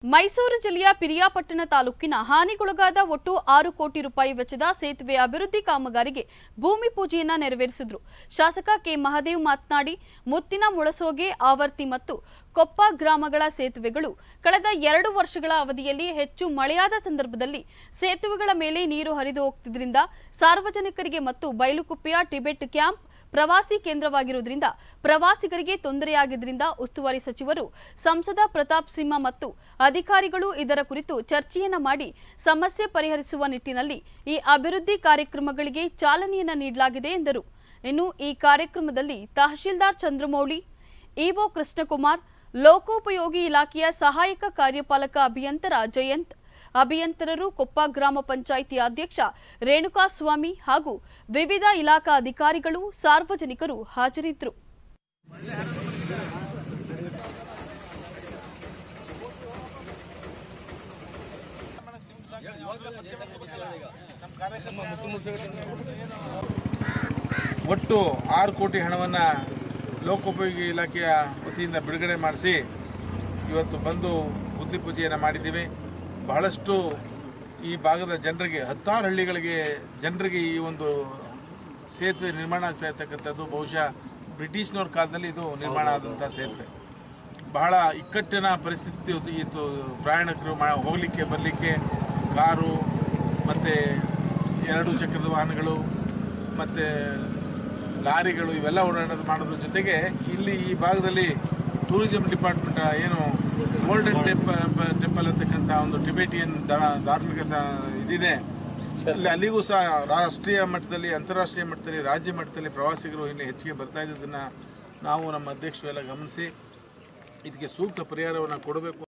ಮೈಸೂರು ಜಿಲ್ಲೆಯ ಪಿರಿಯಾಪಟ್ಟಣ ತಾಲೂಕಿನ ಹಾನಿಗೊಳಗಾದ ಒಟ್ಟು ಆರು ಕೋಟಿ ರೂಪಾಯಿ ವೆಚ್ಚದ ಸೇತುವೆ ಅಭಿವೃದ್ಧಿ ಕಾಮಗಾರಿಗೆ ಭೂಮಿ ಪೂಜೆಯನ್ನ ನೆರವೇರಿಸಿದ್ರು ಶಾಸಕ ಕೆ ಮಹದೇವ್ ಮಾತನಾಡಿ ಮುತ್ತಿನ ಮುಳಸೋಗೆ ಆವರ್ತಿ ಮತ್ತು ಕೊಪ್ಪ ಗ್ರಾಮಗಳ ಸೇತುವೆಗಳು ಕಳೆದ ಎರಡು ವರ್ಷಗಳ ಅವಧಿಯಲ್ಲಿ ಹೆಚ್ಚು ಮಳೆಯಾದ ಸಂದರ್ಭದಲ್ಲಿ ಸೇತುವೆಗಳ ಮೇಲೆ ನೀರು ಹರಿದು ಹೋಗ್ತಿದ್ರಿಂದ ಸಾರ್ವಜನಿಕರಿಗೆ ಮತ್ತು ಬಯಲುಕುಪ್ಪೆಯ ಟಿಬೆಟ್ ಕ್ಯಾಂಪ್ ಪ್ರವಾಸಿ ಕೇಂದ್ರವಾಗಿರುವುದರಿಂದ ಪ್ರವಾಸಿಗರಿಗೆ ತೊಂದರೆಯಾಗಿದ್ದರಿಂದ ಉಸ್ತುವಾರಿ ಸಚಿವರು ಸಂಸದ ಪ್ರತಾಪ್ ಸಿಂಹ ಮತ್ತು ಅಧಿಕಾರಿಗಳು ಇದರ ಕುರಿತು ಚರ್ಚೆಯನ್ನ ಮಾಡಿ ಸಮಸ್ಯೆ ಪರಿಹರಿಸುವ ನಿಟ್ಟಿನಲ್ಲಿ ಈ ಅಭಿವೃದ್ಧಿ ಕಾರ್ಯಕ್ರಮಗಳಿಗೆ ಚಾಲನೆಯನ್ನ ನೀಡಲಾಗಿದೆ ಎಂದರು ಇನ್ನು ಈ ಕಾರ್ಯಕ್ರಮದಲ್ಲಿ ತಹಶೀಲ್ದಾರ್ ಚಂದ್ರಮೌಳಿ ಇಒ ಕೃಷ್ಣಕುಮಾರ್ ಲೋಕೋಪಯೋಗಿ ಇಲಾಖೆಯ ಸಹಾಯಕ ಕಾರ್ಯಪಾಲಕ ಅಭಿಯಂತರ ಜಯಂತ್ ಅಭಿಯಂತರರು ಕೊಪ್ಪ ಗ್ರಾಮ ಪಂಚಾಯಿತಿ ಅಧ್ಯಕ್ಷ ರೇಣುಕಾಸ್ವಾಮಿ ಹಾಗೂ ವಿವಿಧ ಇಲಾಖಾ ಅಧಿಕಾರಿಗಳು ಸಾರ್ವಜನಿಕರು ಹಾಜರಿದ್ದರು ಒಟ್ಟು ಆರು ಕೋಟಿ ಹಣವನ್ನು ಲೋಕೋಪಯೋಗಿ ಇಲಾಖೆಯ ವತಿಯಿಂದ ಬಿಡುಗಡೆ ಮಾಡಿಸಿ ಇವತ್ತು ಬಂದು ಬುದ್ಧಿ ಪೂಜೆಯನ್ನು ಮಾಡಿದ್ದೀವಿ ಬಹಳಷ್ಟು ಈ ಭಾಗದ ಜನರಿಗೆ ಹತ್ತಾರು ಹಳ್ಳಿಗಳಿಗೆ ಜನರಿಗೆ ಈ ಒಂದು ಸೇತುವೆ ನಿರ್ಮಾಣ ಆಗ್ತಾ ಇರ್ತಕ್ಕಂಥದ್ದು ಬಹುಶಃ ಬ್ರಿಟಿಷ್ನವ್ರ ಕಾಲದಲ್ಲಿ ಇದು ನಿರ್ಮಾಣ ಆದಂಥ ಸೇತುವೆ ಬಹಳ ಇಕ್ಕಟ್ಟಿನ ಪರಿಸ್ಥಿತಿ ಇತ್ತು- ಇತ್ತು ಪ್ರಯಾಣಿಕರು ಮಾ ಹೋಗಲಿಕ್ಕೆ ಬರಲಿಕ್ಕೆ ಕಾರು ಮತ್ತು ಎರಡು ಚಕ್ರದ ವಾಹನಗಳು ಮತ್ತು ಲಾರಿಗಳು ಇವೆಲ್ಲ ಓಡಾಡೋದು ಮಾಡೋದ್ರ ಜೊತೆಗೆ ಇಲ್ಲಿ ಈ ಭಾಗದಲ್ಲಿ ಟೂರಿಸಂ ಡಿಪಾರ್ಟ್ಮೆಂಟ್ ಏನು ಗೋಲ್ಡನ್ ಟೆಂಪಲ್ ಟೆಂಪಲ್ ಅಂತಕ್ಕಂಥ ಒಂದು ಟಿಬೇಟಿಯನ್ ಧಾ- ಧಾರ್ಮಿಕ ಸ ಇದಿದೆ ಅಲ್ಲಿ ಅಲ್ಲಿಗೂ ಸಹ ರಾಷ್ಟ್ರೀಯ ಮಟ್ಟದಲ್ಲಿ ಅಂತಾರಾಷ್ಟ್ರೀಯ ಮಟ್ಟದಲ್ಲಿ ರಾಜ್ಯ ಮಟ್ಟದಲ್ಲಿ ಪ್ರವಾಸಿಗರು ಇಲ್ಲಿ ಹೆಚ್ಚಿಗೆ ಬರ್ತಾ ಇದ್ದದನ್ನು ನಾವು ನಮ್ಮ ಅಧ್ಯಕ್ಷರು ಎಲ್ಲ ಗಮನಿಸಿ ಇದಕ್ಕೆ ಸೂಕ್ತ ಪರಿಹಾರವನ್ನು ಕೊಡಬೇಕು